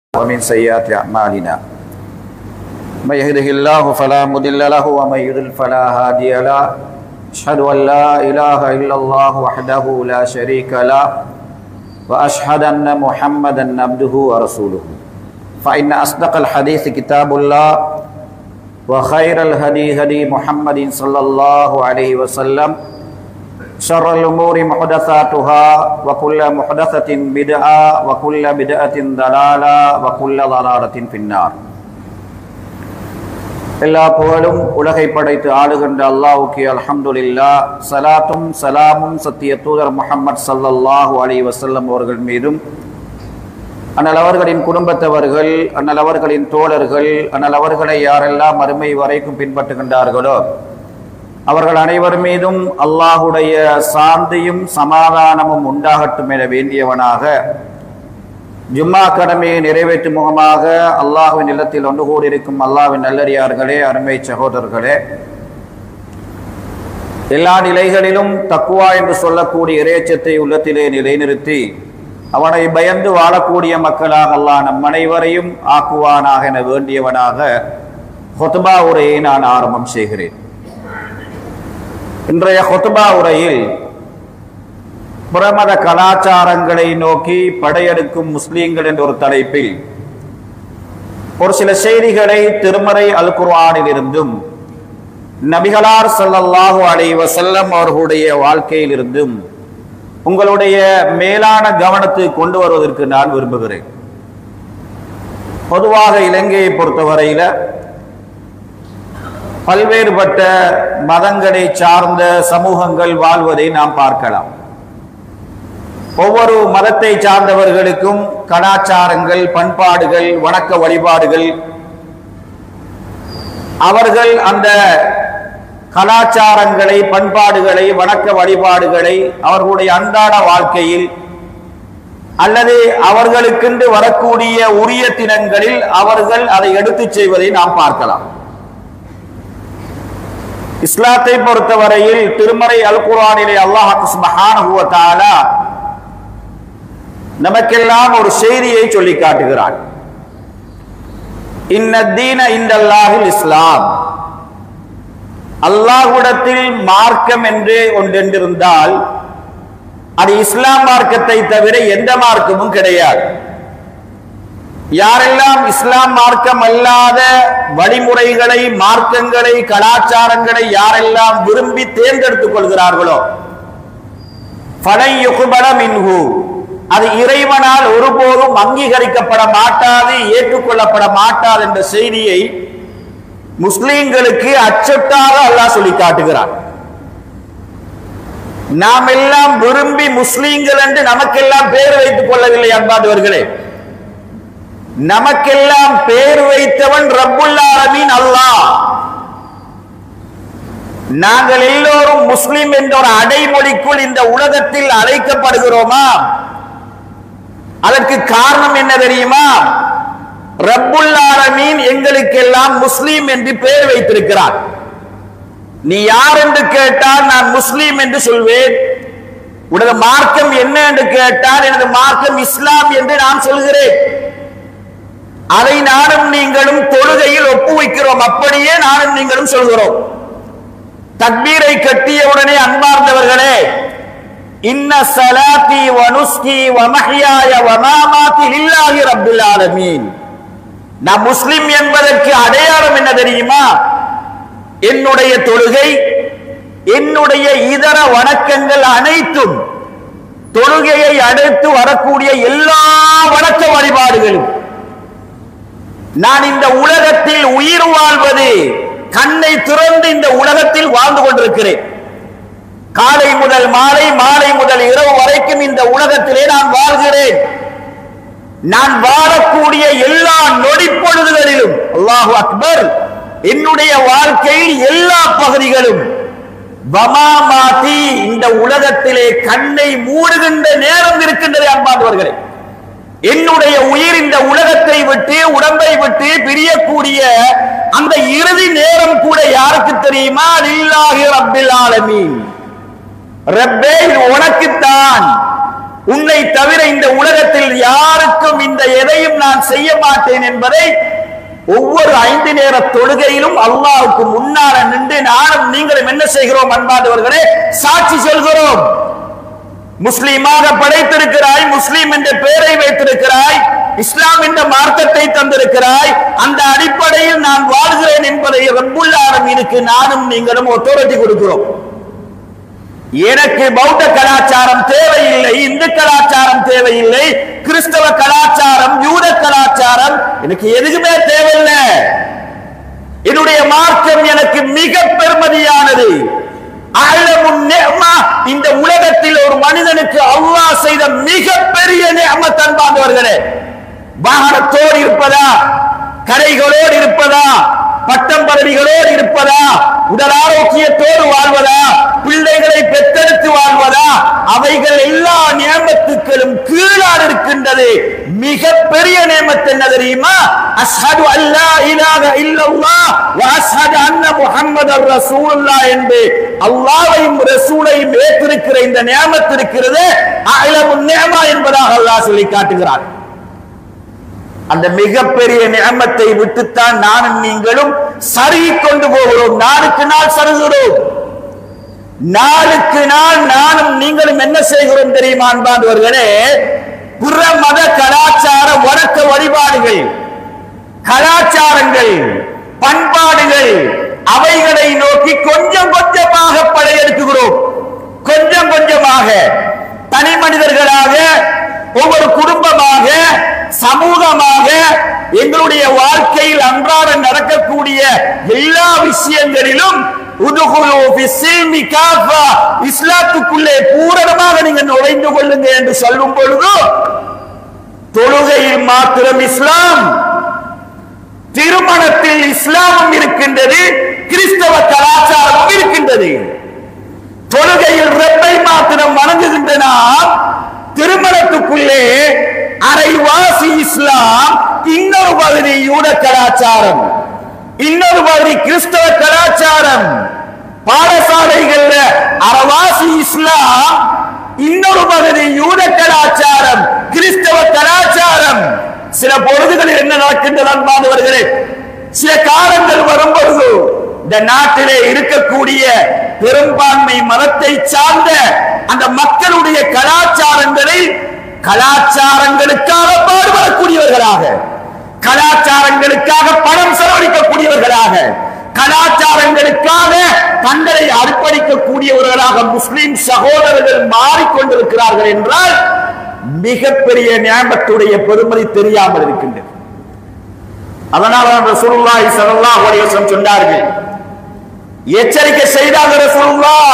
ومن سيئات أعمالنا من يهده الله فلا مضل له ومن يضلل فلا هادي له أشهد أن لا إله إلا الله وحده لا شريك له وأشهد أن محمدا عبده ورسوله فإن أصدق الحديث كتاب الله وخير الهدي هدي محمد صلى الله عليه وسلم شر الأمور محدثاتها وكل محدثة بدعة وكل بدعة ضلالة وكل ضلالة في النار எல்லா புகழும் உலகை படைத்து ஆளுகின்ற அல்லாஹுக்கு அல்ஹம்துலில்லா சலாத்தும் சலாமும் சத்திய தூதர் முஹம்மது ஸல்லல்லாஹு அலைஹி வஸல்லம் அவர்கள் மீதும் அண்ணல் அவர்களின் குடும்பத்தவர்கள் அண்ணல் அவர்களின் தோழர்கள் அண்ணல் அவர்களை யாரெல்லாம் அருமை வரைக்கும் பின்பற்றுகின்றார்களோ அவர்கள் அனைவர் மீதும் அல்லாஹுடைய சாந்தியும் சமாதானமும் உண்டாகட்டும் என வேண்டியவனாக ஜும்மா கடமையை நிறைவேற்றும் முகமாக அல்லாஹுவின் இல்லத்தில் ஒன்று கூடியிருக்கும் அல்லாஹ்வின் நல்லடியார்களே அருமை சகோதரர்களே எல்லா நிலைகளிலும் தக்குவா என்று சொல்லக்கூடிய இறையச்சத்தை உள்ளத்திலே நிலைநிறுத்தி அவனை பயந்து வாழக்கூடிய மக்களாக அல்லாஹ் நம் அனைவரையும் ஆக்குவானாக என வேண்டியவனாக ஹொத்பா உரையை நான் ஆரம்பம் செய்கிறேன் இன்றைய ஹொத்பா உரையில் புறமத கலாச்சாரங்களை நோக்கி படையெடுக்கும் முஸ்லீம்கள் என்ற ஒரு தலைப்பில் ஒரு சில செய்திகளை திருமறை அல் குர்ஆனில் இருந்தும் நபிகளார் ஸல்லல்லாஹு அலைஹி வஸல்லம் அவர்களுடைய வாழ்க்கையில் இருந்தும் உங்களுடைய மேலான கவனத்தை கொண்டு வருவதற்கு நான் விரும்புகிறேன் பொதுவாக இலங்கையை பொறுத்தவரையில பல்வேறுபட்ட மதங்களை சார்ந்த சமூகங்கள் வாழ்வதை நாம் பார்க்கலாம் ஒவ்வொரு மதத்தை சார்ந்தவர்களுக்கும் கலாச்சாரங்கள் பண்பாடுகள் வணக்க வழிபாடுகள் அவர்கள் அந்த கலாச்சாரங்களை பண்பாடுகளை வணக்க வழிபாடுகளை அவர்களுடைய அன்றாட வாழ்க்கையில் அல்லது அவர்களுக்கென்று வரக்கூடிய உரிய தினங்களில் அவர்கள் அதை எடுத்துச் செய்வதை நாம் பார்க்கலாம் இஸ்லாத்தை பொறுத்தவரையில் திருமறை அல் குர்ஆனிலே அல்லாஹ் சுப்ஹானஹு வ தஆலா நமக்கெல்லாம் ஒரு செய்தியை சொல்லி காட்டுகிறான் இன்னத்தீன இந்தல்லாஹில் இஸ்லாம் அல்லாஹ்விடத்தில் மார்க்கம் என்று ஒன்றென்றிருந்தால் அது இஸ்லாம் மார்க்கத்தை தவிர எந்த மார்க்கமும் கிடையாது யாரெல்லாம் இஸ்லாம் மார்க்கம் அல்லாத வழிமுறைகளை மார்க்கங்களை கலாச்சாரங்களை யாரெல்லாம் விரும்பி தேர்ந்தெடுத்துக் கொள்கிறார்களோ பலை யுகுபட மின்ஹு அது இறைவனால் ஒருபோதும் அங்கீகரிக்கப்பட மாட்டாது ஏற்றுக்கொள்ளப்பட மாட்டாது என்ற செய்தியை முஸ்லிம்களுக்கு அச்சட்டாக அல்லாஹ் சொல்லி காட்டுகிறான் நாம் எல்லாம் விரும்பி முஸ்லீம்கள் என்று நமக்கெல்லாம் பேர் வைத்துக் கொள்ளவில்லை அன்பாதவர்களே நமக்கெல்லாம் பேர் வைத்தவன் ரப்புல் ஆலமீன் அல்லாஹ் நாங்கள் எல்லோரும் முஸ்லிம் என்ற ஒரு அடைமொழிக்குள் இந்த உலகத்தில் அழைக்கப்படுகிறோமா அதற்கு காரணம் என்ன தெரியுமா ரப்புல் ஆலமீன் எங்களுக்கெல்லாம் முஸ்லீம் என்று பெயர் வைத்திருக்கிறார் நீ யார் என்று கேட்டால் நான் முஸ்லீம் என்று சொல்வேன் உனது மார்க்கம் என்ன என்று கேட்டால் எனது மார்க்கம் இஸ்லாம் என்று நான் சொல்கிறேன் அதை நானும் நீங்களும் தொழுகையில் ஒப்புவிக்கிறோம் அப்படியே நானும் நீங்களும் சொல்கிறோம் தக்பீரை கட்டியவுடனே அன்பார்ந்தவர்களே இன்ன சலாத்தி வனுஸ்கி வமஹியாய வமாமாத்தி லில்லாஹி ரப்பில் ஆலமீன் நான் முஸ்லிம் என்பதற்கு அடையாளம் என்ன தெரியுமா என்னுடைய தொழுகை என்னுடைய இதர வணக்கங்கள் அனைத்தும் தொழுகையை அடுத்து வரக்கூடிய எல்லா வணக்க வழிபாடுகளும் நான் இந்த உலகத்தில் உயிர் வாழ்வது கண்ணை திறந்து இந்த உலகத்தில் வாழ்ந்து கொண்டிருக்கிறேன் காலை முதல் மாலை மாலை முதல் இரவு வரைக்கும் இந்த உலகத்திலே நான் வாழ்கிறேன் நான் வாழக்கூடிய எல்லா நொடிப்பொழுதுகளிலும் அல்லாஹு அக்பர் என்னுடைய வாழ்க்கையில் எல்லா பகுதிகளும் வமாமாதி இந்த உலகத்திலே கண்ணை மூடுகின்ற நேரம் இருக்கின்றது அன்பாதவர்களே என்னுடைய உயிர் இந்த உலகத்தை விட்டு உடம்பை விட்டு பிரியக்கூடிய அந்த இறுதி நேரம் கூட யாருக்கு தெரியுமா லில்லாஹி ரப்பில் ஆலமீன் ரப்பே இது உனக்குத்தான் உன்னை தவிர இந்த உலகத்தில் யாருக்கும் இந்த எதையும் நான் செய்ய மாட்டேன் என்பதை ஒவ்வொரு ஐந்து நேர தொழுகையிலும் அல்லாஹ்வுக்கு முன்னால நின்று நானும் நீங்களும் என்ன செய்கிறோம் அன்பாண்டவர்களே சாட்சி சொல்கிறோம் முஸ்லீமாக படைத்திருக்கிறாய் முஸ்லீம் என்ற பெயரை வைத்திருக்கிறாய் இஸ்லாம் என்ற மார்க்கத்தை தந்திருக்கிறாய் அந்த அடிப்படையில் நான் வாழ்கிறேன் என்பதை ரப்புல் ஆலமீனுக்கு நானும் நீங்களும் ஒத்தோரட்டி கொடுக்கிறோம் எனக்கு பௌத்த கலாச்சாரம் தேவையில்லை இந்து கலாச்சாரம் தேவையில்லை கிறிஸ்தவ கலாச்சாரம் யூத கலாச்சாரம் எனக்கு எதுக்குமே தேவையில்லை என்னுடைய மார்க்கம் எனக்கு மிக பெருமதியானது அழமுன் நிஅமா, இந்த உலகத்தில் ஒரு மனிதனுக்கு அல்லாஹ் செய்த மிகப்பெரிய நியமத் அன்பாண்டவர்களே வாகனத்தோடு இருப்பதா கரைகளோடு இருப்பதா பட்டம் பதவிகளோடு இருப்பதா உடல் ஆரோக்கியத்தோடு வாழ்வதா பிள்ளைகளை பெற்றெடுத்து வாழ்வதா அவைகள் எல்லா நியமத்துக்களும் கீழால் இருக்கின்றது மிகப்பெரிய நியமத்து என்ன தெரியுமா அஸ்ஹது அல்லா இலாஹ இல்லல்லாஹ் வ அஸ்ஹது அன்ன முஹம்மதர் ரசூலுல்லாஹ் என்று அல்லாஹ்வையும் ரசூலையும் ஏற்றிருக்கிற இந்த நியமத்து இருக்கிறது அலமுன் நியமா என்பதாக அல்லாஹ் சொல்லி காட்டுகிறார் அந்த மிகப்பெரிய நியமத்தை விட்டுத்தான் நானும் நீங்களும் சருகி கொண்டு போகிறோம் நாளுக்கு நாள் சருகிறோம் நாளுக்கு நாள் நானும் நீங்களும் என்ன செய்கிறோம் தெரியுமா அன்பாண்டவர்களே புற மத கலாச்சார வணக்க வழிபாடுகள் கலாச்சாரங்கள் பண்பாடுகள் அவைகளை நோக்கி கொஞ்சம் கொஞ்சமாக படையெடுக்கிறோம் கொஞ்சம் கொஞ்சமாக தனி மனிதர்களாக ஒவ்வொரு குடும்பமாக சமூகமாக எங்களுடைய வாழ்க்கையில் அன்றாடம் நடக்கக்கூடிய எல்லா விஷயங்களிலும் உதுகுலு ஃபிஸ்ஸில்மி காஃபா, இஸ்லாத்துக்குள்ளே பூரணமாக நீங்க நுழைந்து கொள்ளுங்க என்று சொல்லும் பொழுது தொழுகையில் மாத்திரம் இஸ்லாம் திருமணத்தில் இஸ்லாமும் இருக்கின்றது கிறிஸ்தவ கலாச்சாரமும் இருக்கின்றது தொழுகையில் ரப்பை மாத்திரம் வணங்குகின்ற நாம் திருமணத்துக்குள்ளே அரைவாசி இஸ்லாம் இன்னொரு பகுதி யூத கலாச்சாரம் இன்னொரு பகுதி கிறிஸ்தவ கலாச்சாரம் பாடசாலைகள்ல அரைவாசி இஸ்லாம் இன்னொரு பகுதி யூத கலாச்சாரம் கிறிஸ்தவ கலாச்சாரம் சில பொழுதுகளில் என்ன நடக்கின்றது அன்பானவர்களே சில காலங்கள் வரும் பொழுது இந்த நாட்டிலே இருக்கக்கூடிய பெரும்பான்மை மதத்தை சார்ந்த அந்த மக்களுடைய கலாச்சாரங்களை கலாச்சாரங்களுக்காக பாடுபடக்கூடியவர்களாக கலாச்சாரங்களுக்காக பணம் செலவழிக்கக்கூடியவர்களாக கலாச்சாரங்களுக்காக தங்களை அர்ப்பணிக்கக்கூடியவர்களாக முஸ்லிம் சகோதரர்கள் மாறிக்கொண்டிருக்கிறார்கள் என்றால் மிகப்பெரிய ஞாபகத்துடைய பெருமதி தெரியாமல் இருக்கின்றது அதனால ரசூலுல்லாஹி ஸல்லல்லாஹு அலைஹி வஸல்லம் சொன்னார்கள் எச்சரிக்கை செய்தார்கள் ரசூலுல்லாஹ்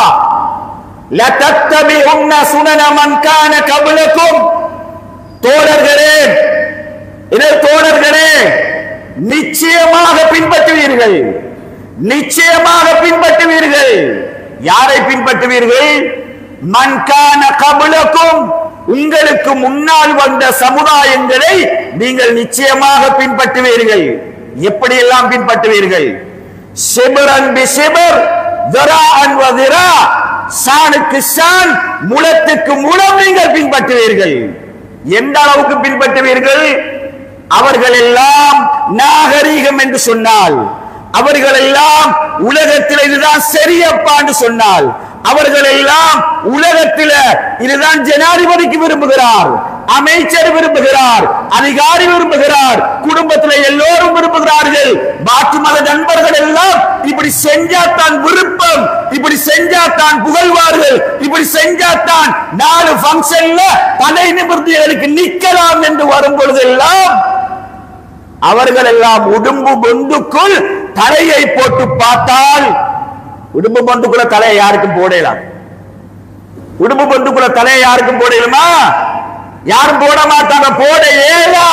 லதத்தபிஉன்ன சுனன மன் கான கப்லக்கும் தோழர்களே இதர் தோழர்களே நிச்சயமாக பின்பற்றுவீர்கள் நிச்சயமாக பின்பற்றுவீர்கள் யாரை பின்பற்றுவீர்கள் மன்கான கபுலக்கும் உங்களுக்கு முன்னால் வந்த சமுதாயங்களை நீங்கள் நிச்சயமாக பின்பற்றுவீர்கள் எப்படியெல்லாம் பின்பற்றுவீர்கள் சிபரன் பி சிபர் திராஅன் வ திரா சானுக்கு சான் முளத்துக்கு முளம் நீங்கள் பின்பற்றுவீர்கள் எந்த அளவுக்கு பின்பற்றுவீர்கள் அவர்கள் எல்லாம் நாகரீகம் என்று சொன்னால் அவர்கள் எல்லாம் உலகத்தில் இதுதான் சரியப்பா என்று சொன்னால் அவர்கள் எல்லாம் உலகத்தில இதுதான் ஜனாதிபதிக்கு விரும்புகிறார் அமைச்சர் விரும்புகிறார் அதிகாரி விரும்புகிறார் குடும்பத்தில் எல்லோரும் விரும்புகிறார்கள் மாற்று மத நண்பர்கள் எல்லாம் இப்படி செஞ்சா தான் விருப்பம் இப்படி செஞ்சா தான் புகழ்வார்கள் இப்படி செஞ்சா தான் நாலு பங்கன்ல தலை நிமிர்ந்து எனக்கு நிக்கலாம் என்று வரும் பொழுதெல்லாம் அவர்கள் எல்லாம் உடும்பு பொந்துக்குள் தலையை போட்டு பார்த்தால் உடும்பு பொந்துக்குள்ள தலையை யாருக்கும் போடலாம் உடும்பு பொந்துக்குள்ள தலையை யாருக்கும் போடலுமா யாரும் போட மாட்டாங்க போட ஏலா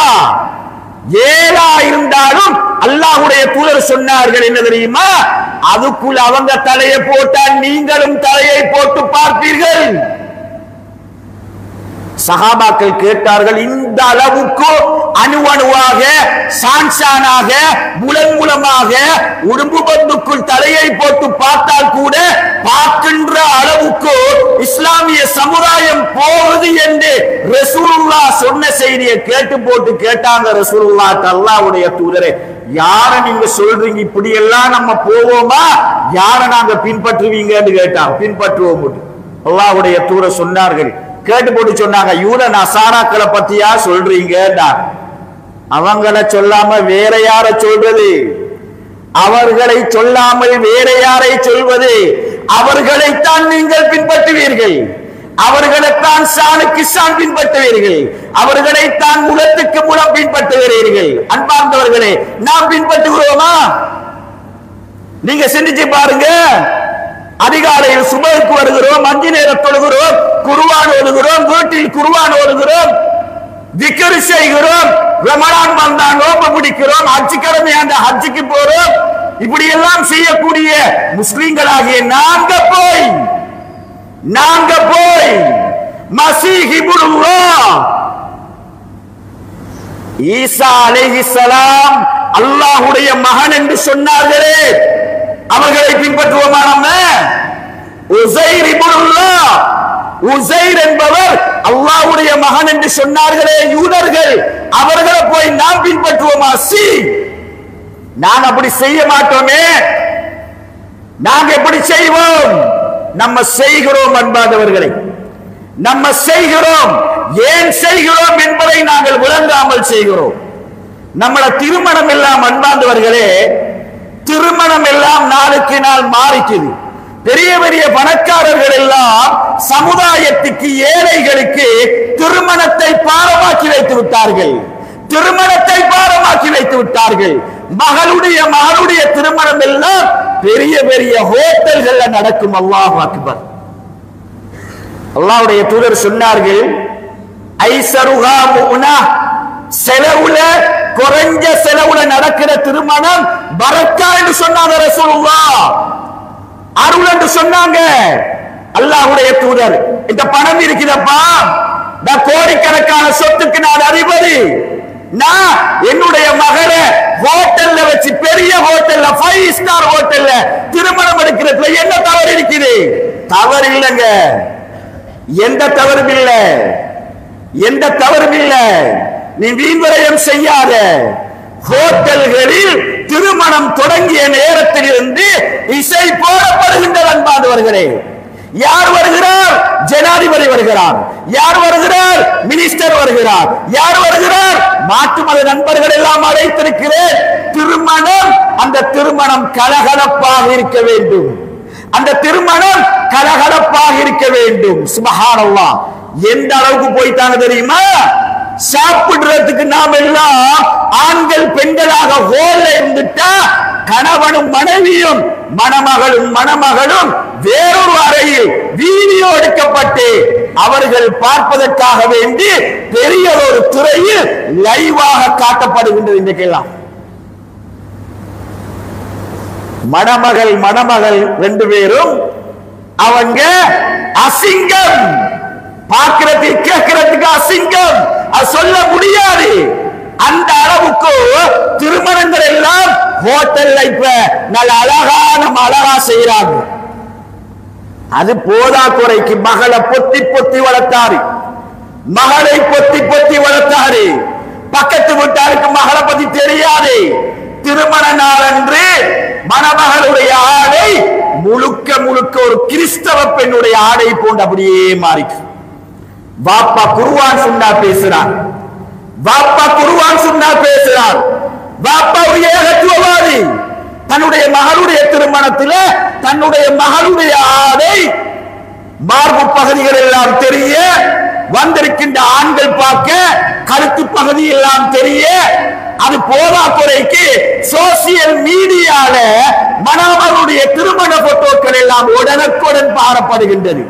ஏலா இருந்தாலும் அல்லாஹ்வுடைய தூதர் சொன்னார்கள் என்ன தெரியுமா அதுக்குள்ள அவங்க தலையை போட்டால் நீங்களும் தலையை போட்டு பார்ப்பீர்கள் சஹாபாக்கள் கேட்டார்கள் இந்த அளவுக்கு அணு அணுவாக மூலமாக சான்சானாக முலன்முலமாக உடும்பு பந்துக்குள் தலையை போட்டு பார்த்தால் கூட பார்க்கின்ற அளவுக்கு இஸ்லாமிய சமுதாயம் போகுது என்று ரசூலுல்லா சொன்ன செய்தியை கேட்டு போட்டு கேட்டாங்க ரசூலுல்லா அல்லாஹ்வுடைய தூதரே யார நீங்க சொல்றீங்க இப்படி எல்லாம் நம்ம போவோமா யார நாங்க பின்பற்றுவீங்கன்னு கேட்டாங்க பின்பற்றுவோம் அல்லாஹ்வுடைய தூர சொன்னார்கள் கேட்டு போட்டு சொன்னாங்க யூத நசாராக்களை பத்தியா சொல்றீங்க அவங்கள சொல்லாம வேற யார சொல்றது அவர்களை சொல்லாமல் வேற யாரை சொல்வது அவர்களைத்தான் நீங்கள் பின்பற்றுவீர்கள் அவர்களைத்தான் சாணுக்கு சான் பின்பற்றுவீர்கள் அவர்களைத்தான் முகத்துக்கு முகம் பின்பற்றுகிறீர்கள் அன்பார்ந்தவர்களே நாம் பின்பற்றுகிறோமா நீங்க சிந்திச்சு பாருங்க அதிகாலையில் சுபருக்கு வருகிறோம் அஞ்சு நேரம் தொழுகிறோம் குருவான் ஓதுகிறோம் வீட்டில் குருவான் ஓதுகிறோம் திக்கரு செய்கிறோம் ரமலான் வந்தா நோம்பு பிடிக்கிறோம் ஹஜ்ஜு கடமை அந்த ஹஜ்ஜுக்கு போறோம் இப்படி எல்லாம் செய்யக்கூடிய முஸ்லிம்களாகிய நாங்க போய் நாங்க போய் மசீஹிபுல்லாஹ் ஈசா அலைஹிஸ்ஸலாம் அல்லாஹ்வுடைய மகன் என்று சொன்னார்களே அவர்களை பின்பற்றுவோமா நம்ம உசைர் இப்னுல்லாஹ் உசைர் என்பவர் அல்லாஹ்வுடைய மகன் என்று சொன்னார்களே யூதர்கள் அவர்களை போய் நாம் பின்பற்றுவோமா சி நாங்க அப்படி செய்ய மாட்டோமே நாங்க எப்படி செய்வோம் நம்ம செய்கிறோம் அன்பாதவர்களை நம்ம செய்கிறோம் ஏன் செய்கிறோம் என்பதை நாங்கள் விளங்காமல் செய்கிறோம் நம்மள திருமணம் எல்லாம் அன்பாந்தவர்களே திருமணம் எல்லாம் நாளுக்கு நாள் மாறிக்குது பெரிய பெரிய பணக்காரர்கள் எல்லாம் சமுதாயத்துக்கு ஏழைகளுக்கு திருமணத்தை பாரமாக்கி வைத்து விட்டார்கள் திருமணத்தை பாரமாக்கி வைத்து விட்டார்கள் மகளுடைய மகளுடைய திருமணம் எல்லாம் பெரிய பெரிய ஹோட்டல்கள்ல நடக்கும் அல்லாஹ் அக்பர் அல்லாஹ்வுடைய தூதர் சொன்னார்கள் ஐசருகா முனா செலவுல குறைஞ்ச செலவுல நடக்கிற திருமணம் பரக்கா என்று சொன்னாங்க ரசூலுல்லாஹ் அருள் என்று சொன்னாங்க அல்லாஹ்வுடைய தூதர் இந்த பணம் இருக்குதப்பா நான் கோடிக்கணக்கான சொத்துக்கு நான் அதிபதி நான் என்னுடைய மகளை ஹோட்டல்ல வச்சு பெரிய ஹோட்டல்ல ஃபைவ் ஸ்டார் ஹோட்டல்ல திருமணம் எடுக்கிறதுல என்ன தவறு இருக்குது தவறு இல்லைங்க எந்த தவறும் இல்லை எந்த தவறும் இல்லை நீ வீண்வரையம் செய்யாத ஹோட்டல்களில் திருமணம் தொடங்கிய நேரத்தில் இருந்து இசை போடப்படுகின்ற அன்பாதவர்களே யார் வருகிறார் ஜனாதிபதி வருகிறார் யார் வருகிறார் மினிஸ்டர் வருகிறார் யார் வருகிறார் மாற்று மத நண்பர்கள் எல்லாம் அழைத்திருக்கிறேன் திருமணம் அந்த திருமணம் கலகலப்பாக இருக்க வேண்டும் அந்த திருமணம் கலகலப்பாக இருக்க வேண்டும் சுபஹானல்லாஹ் எந்த அளவுக்கு போயிட்டாங்க தெரியுமா சாப்பிடுறதுக்கு நாம் எல்லாம் ஆண்கள் பெண்களாக ஹோல்ல இருந்துட்டா கணவனும் மனைவியும் மணமகளும் மணமகளும் வேறொரு அறையில் வீடியோ எடுக்கப்பட்டு அவர்கள் பார்ப்பதற்காக வேண்டி பெரிய ஒரு துறையில் லைவாக காட்டப்படுகின்றது இன்றைக்கெல்லாம் மணமகள் மணமகள் ரெண்டு பேரும் அவங்க அசிங்கம் பார்க்கிறதுக்கு கேட்கிறதுக்கு அசிங்கம் அது சொல்ல முடியாது அந்த அளவுக்கு திருமணங்கள் எல்லாம் ஹோட்டல்ல இப்ப நல்ல அழகா நம்ம அழகா செய்யறாங்க அது போதா குறைக்கு மகளை பொத்தி பொத்தி வளர்த்தாரு மகளை பொத்தி பொத்தி வளர்த்தாரு பக்கத்து வீட்டாருக்கு மகளை பத்தி தெரியாது திருமண நாள் அன்று மணமகளுடைய ஆடை முழுக்க முழுக்க ஒரு கிறிஸ்தவ பெண்ணுடைய ஆடை போன்று அப்படியே மாறிச்சு வாப்பா குருவான் சுண்ணா பேசுறான் வாப்பா குருவான் சுண்ணா பேசுறான் வாப்பா ஒரு ஏகத்துவவாதி தன்னுடைய மகளுடைய திருமணத்தில் தன்னுடைய மகளுடைய ஆடை மார்பு பகுதிகள் எல்லாம் தெரிய வந்திருக்கின்ற ஆண்கள் பார்க்க கருத்து பகுதி எல்லாம் தெரிய அது போதா குறைக்கு சோசியல் மீடியால மணமகளுடைய திருமண போட்டோக்கள் எல்லாம் உடனுக்குடன் பாரப்படுகின்றது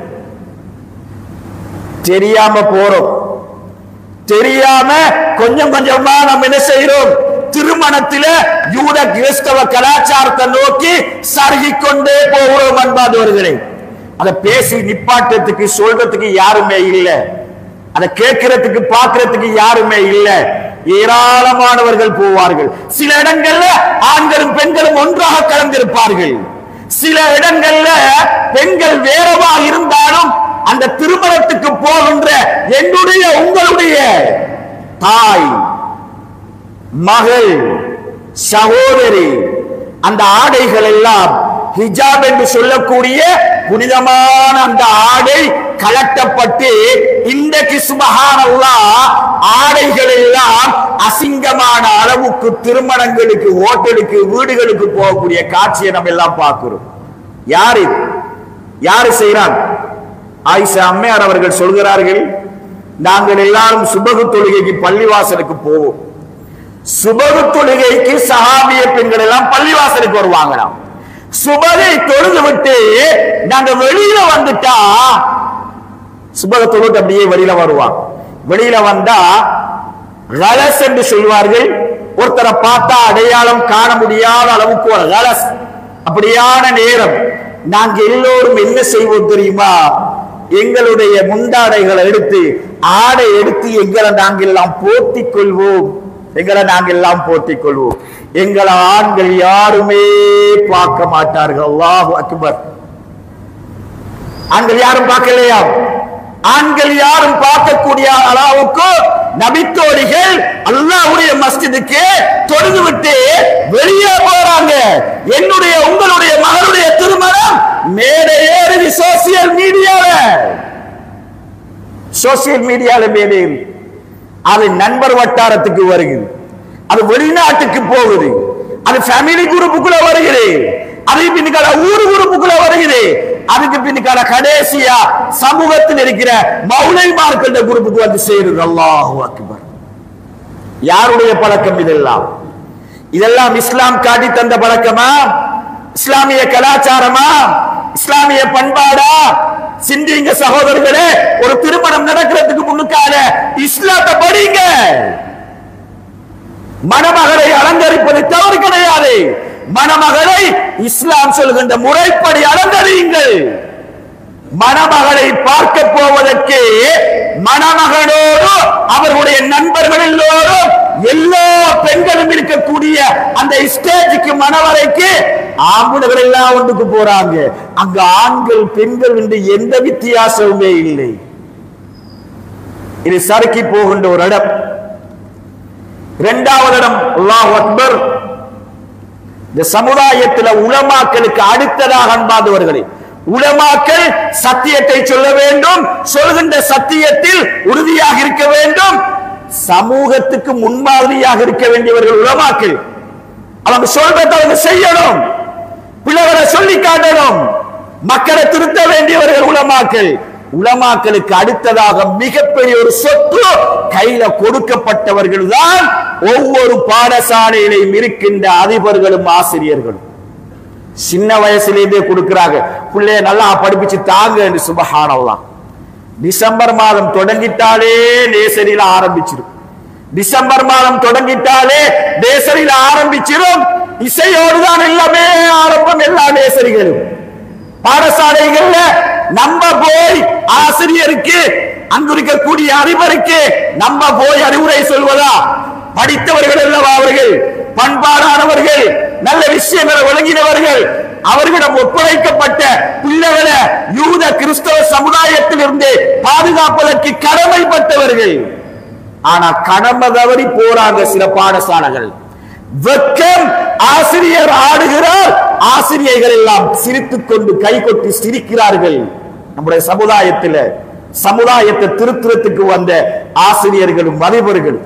தெரியாம போறோம் தெரியாம கொஞ்சம் கொஞ்சமா நம்ம என்ன செய்யறோம் திருமணத்தில யூத கிறிஸ்தவ கலாச்சாரத்தை நோக்கி சருகிக் கொண்டே போகிறோம் அன்பாதவர்களே அதை பேசி நிப்பாட்டத்துக்கு சொல்றதுக்கு யாருமே இல்லை அதை கேட்கறதுக்கு பார்க்கறதுக்கு யாருமே இல்லை ஏராளமானவர்கள் போவார்கள் சில இடங்கள்ல ஆண்களும் பெண்களும் ஒன்றாக கலந்திருப்பார்கள் சில இடங்கள்ல பெண்கள் வேறவா இருந்தாலும் அந்த திருமணத்துக்கு போகின்ற என்னுடைய உங்களுடைய தாய் மகள் சகோதரி அந்த ஆடைகள் எல்லாம் ஹிஜாப் என்று சொல்லக்கூடிய புனிதமான அந்த ஆடை கலட்டப்பட்டு இன்றைக்கு சுபஹானல்லா ஆடைகள் எல்லாம் அசிங்கமான அளவுக்கு திருமணங்களுக்கு ஹோட்டலுக்கு வீடுகளுக்கு போகக்கூடிய காட்சியை நம்ம எல்லாம் பார்க்கிறோம் யார் இது யாரு செய்கிறாங்க ஆயிஷா அம்மையார் அவர்கள் சொல்கிறார்கள் நாங்கள் எல்லாரும் சுபகு தொழுகைக்கு பள்ளிவாசலுக்கு போவோம் சுபகு தொழுகைக்கு சஹாபிய பெண்கள் எல்லாம் பள்ளிவாசலுக்கு வருவாங்களாம் சுபகை தொழுது விட்டு நாங்க வெளியில வந்துட்டா சுபக தொழுது அப்படியே வெளியில வருவாங்க வெளியில வந்தா கலஸ் என்று சொல்வார்கள் ஒருத்தரை பார்த்தா அடையாளம் காண முடியாத அளவுக்கு ஒரு கலஸ் அப்படியான நேரம் நாங்க எல்லோரும் என்ன செய்வோம் தெரியுமா எங்களுடைய முண்டாடைகளை எடுத்து ஆடை எடுத்து எங்களை நாங்கள் எல்லாம் போத்திக் கொள்வோம் எங்களை நாங்கள் எல்லாம் போத்திக் கொள்வோம் எங்களை ஆண்கள் யாருமே பார்க்க மாட்டார்கள் அல்லாஹு அக்பர் ஆண்கள் யாரும் பார்க்கலையா ஆண்கள் யாரும் பார்க்கக்கூடிய அளவுக்கு நபித்தோழிகள் அல்லாஹ்வுடைய மஸ்ஜிதுக்கு தொழுது விட்டு வெளியே போறாங்க என்னுடைய உங்களுடைய மகளுடைய திருமணம் மேடை ஏறி சோசியல் மீடியால சோசியல் மீடியால மேலே ஏறி. அது நண்பர் வட்டாரத்துக்கு வருகிறது அது வெளிநாட்டுக்கு போகுது அது ஃபேமிலி குரூப்புக்குள்ள வருகிறது அது பின்னுக்கால ஊர் குரூப்புக்குள்ள வருகிறது அதுக்கு பின்னுக்கால கடைசியா சமூகத்தில் இருக்கிற மௌலைமார்கள் குரூப்புக்கு வந்து சேருது அல்லாஹு அக்பர் யாருடைய பழக்கம் இதெல்லாம் இதெல்லாம் இஸ்லாம் காட்டி தந்த பழக்கமா இஸ்லாமிய கலாச்சாரமா இஸ்லாமிய பண்பாடா சிந்திங்க சகோதரர்களே ஒரு திருமணம் நடக்கிறதுக்கு முன்னுக்கால இஸ்லாத்தை படிங்க மணமகளை அலங்கரிப்பது தவறு கிடையாது மணமகளை இஸ்லாம் சொல்கின்ற முறைப்படி அலங்கரியுங்கள் மணமகளை பார்க்க போவதற்கு மணமகனோடு அவர்களுடைய நண்பர்கள் எல்லோரும் எல்லா பெண்களும் இருக்கக்கூடிய அந்த ஸ்டேஜுக்கு மணவரைக்கு ஆம்புடர்கள் எல்லாம் ஒன்றுக்கு போறாங்க அங்க ஆண்கள் பெண்கள் என்று எந்த வித்தியாசமுமே இல்லை இது சறுக்கி போகின்ற ஒரு இடம் இரண்டாவது இடம் அல்லாஹ் அக்பர் இந்த சமுதாயத்தில் உலமாக்களுக்கு அடுத்ததாக அன்பாதவர்களே உலமாக்கள் சத்தியத்தை சொல்ல வேண்டும் சொல்கின்ற சத்தியத்தில் உறுதியாக இருக்க வேண்டும் சமூகத்துக்கு முன்மாதிரியாக இருக்க வேண்டியவர்கள் உலமாக்கள் அவங்க சொல்றதை அவங்க செய்யணும் பிள்ளைகளை சொல்லி காட்டணும் மக்களை திருத்த வேண்டியவர்கள் உலமாக்கள் உலமாக்களுக்கு அடுத்ததாக மிகப்பெரிய ஒரு சொத்து கையில கொடுக்கப்பட்டவர்கள் தான் ஒவ்வொரு பாடசாலையிலையும் இருக்கின்ற அதிபர்களும் ஆசிரியர்களும் சின்ன வயசுலேருந்தே கொடுக்கிறாங்க பிள்ளைய நல்லா படிப்பிச்சு தாங்க என்று சுபஹானல்லாம் டிசம்பர் மாதம் தொடங்கிட்டாலே நேசரியில ஆரம்பிச்சிடும் டிசம்பர் மாதம் தொடங்கிட்டாலே நேசரியில ஆரம்பிச்சிடும் இசையோடு தான் எல்லாமே ஆரம்பம் எல்லா நேசரிகளும் பாடசாலைகள்ல நம்ம போய் ஆசிரியருக்கு அங்கு இருக்கக்கூடிய அதிபருக்கு நம்ம போய் அறிவுரை சொல்வதா படித்தவர்கள் அல்லவா அவர்கள் பண்பாடானவர்கள் நல்ல விஷயங்களை விளங்கினவர்கள் அவர்களிடம் ஒப்படைக்கப்பட்ட பிள்ளைகளை யூத கிறிஸ்தவ சமுதாயத்தில் இருந்து பாதுகாப்பதற்கு கடமைப்பட்டவர்கள் ஆனா கடமை தவறி போறாங்க சில பாடசாலைகள் வெக்கம் ஆசிரியர் ஆடுகிறார் ஆசிரியர்கள் எல்லாம் சிரித்துக் கொண்டு கை கொட்டி சிரிக்கிறார்கள் நம்முடைய சமுதாயத்தில் சமுதாயத்தை திருத்துறத்துக்கு வந்த ஆசிரியர்களும் அதிபர்களும்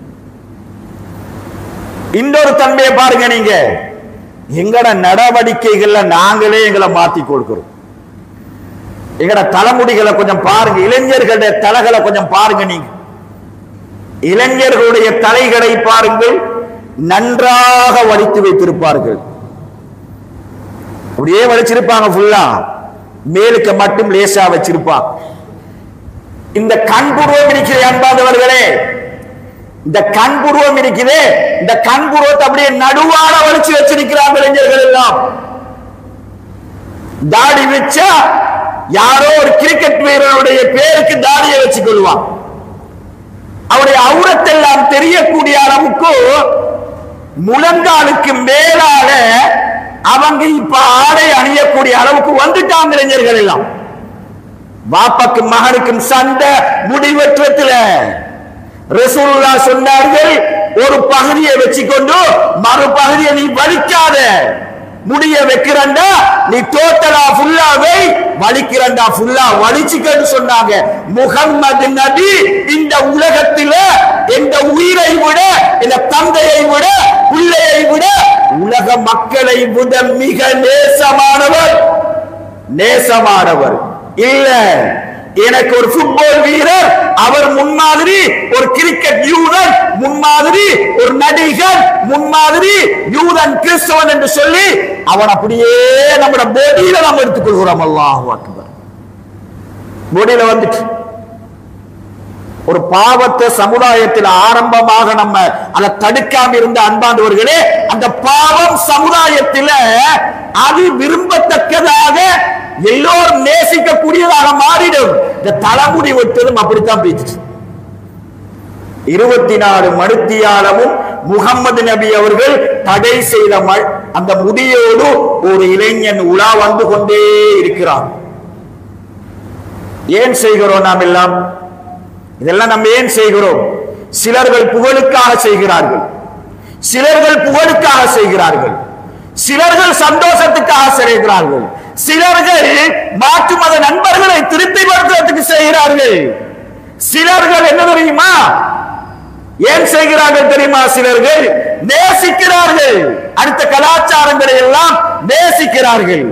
இன்னொரு தன்மையை பாருங்க நீங்க எங்கட நடவடிக்கைகள்ல நாங்களே எங்களை மாத்தி கொடுக்கிறோம் எங்கட தலைமுடிகளை கொஞ்சம் பாருங்க இளைஞர்களுடைய தலைகளை கொஞ்சம் பாருங்க நீங்க இளைஞர்களுடைய தலைகளை பாருங்கள் நன்றாக வடித்து வைத்திருப்பார்கள் அப்படியே வடிச்சிருப்பாங்க ஃபுல்லா மேலுக்கு மட்டும் லேசா வச்சிருப்பாங்க இந்த கண்புருவம் இருக்கிற அன்பாதவர்களே இந்த கண்புருவம் இருக்குது இந்த கண்புருவத்தை அப்படியே நடுவான வலிச்சு வச்சிருக்கிறாங்க இளைஞர்கள் எல்லாம் தாடி வச்சா யாரோ ஒரு கிரிக்கெட் வீரனுடைய பேருக்கு தாடியை வச்சு கொள்வான் அவருடைய அவுரத்தெல்லாம் தெரியக்கூடிய அளவுக்கு முழங்காலுக்கு மேலால அவங்க இப்ப ஆடை அணியக்கூடிய அளவுக்கு வந்துட்டாங்க இளைஞர்கள் எல்லாம் பாப்பாக்கும் மகனுக்கும் சண்டை முடிவற்றத்துல ரசூலுல்லா சொன்னார்கள் ஒரு பகுதியை வச்சுக்கொண்டு மறுபகுதியை நீ வலிக்காத முடிய வைக்கிறண்டா நீ டோட்டலா ஃபுல்லாவை வலிக்கிறண்டா ஃபுல்லா வலிச்சுக்கன்னு சொன்னாங்க முகம்மது நபி இந்த உலகத்தில எந்த உயிரை விட இந்த தந்தையை விட பிள்ளையை விட உலக மக்களை விட மிக நேசமானவர் நேசமானவர் இல்ல எனக்கு ஒரு ஃபுட்பால் வீரர் அவர் முன்மாதிரி ஒரு கிரிக்கெட் யூதன் முன்மாதிரி ஒரு நடிகர் முன்மாதிரி யூதன் கிறிஸ்தவன் என்று சொல்லி அவன் அப்படியே நம்மட போடியில நாம் எடுத்துக்கொள்கிறோம் அல்லாஹ் அக்பர் போடியில வந்துட்டு ஒரு பாவத்தை சமுதாயத்தில் ஆரம்பமாக நம்ம அதை தடுக்காம இருந்த அன்பாண்டவர்களே அந்த பாவம் சமுதாயத்தில அது விரும்பத்தக்கதாக எல்லோரும் நேசிக்கக்கூடியதாக மாறிடும் இந்த தலைமுடி வெட்டதும் அப்படித்தான் பேச்சு இருபத்தி நாலு மணித்தியாலமும் முகம்மது நபி அவர்கள் தடை செய்த ம- அந்த முடியோடு ஒரு இளைஞன் உலா வந்து கொண்டே இருக்கிறான் ஏன் செய்கிறோம் நாம் எல்லாம் இதெல்லாம் நம்ம ஏன் செய்கிறோம் சிலர்கள் புகழுக்காக செய்கிறார்கள் சிலர்கள் புகழுக்காக செய்கிறார்கள் சிலர்கள் சந்தோஷத்துக்காக செய்கிறார்கள் சிலர்கள் மாற்று மத நண்பர்களை திருப்திப்படுத்துவதற்கு செய்கிறார்கள் சிலர்கள் என்ன தெரியுமா ஏன் செய்கிறார்கள் தெரியுமா சிலர்கள் நேசிக்கிறார்கள் அடுத்த கலாச்சாரங்களை எல்லாம் நேசிக்கிறார்கள்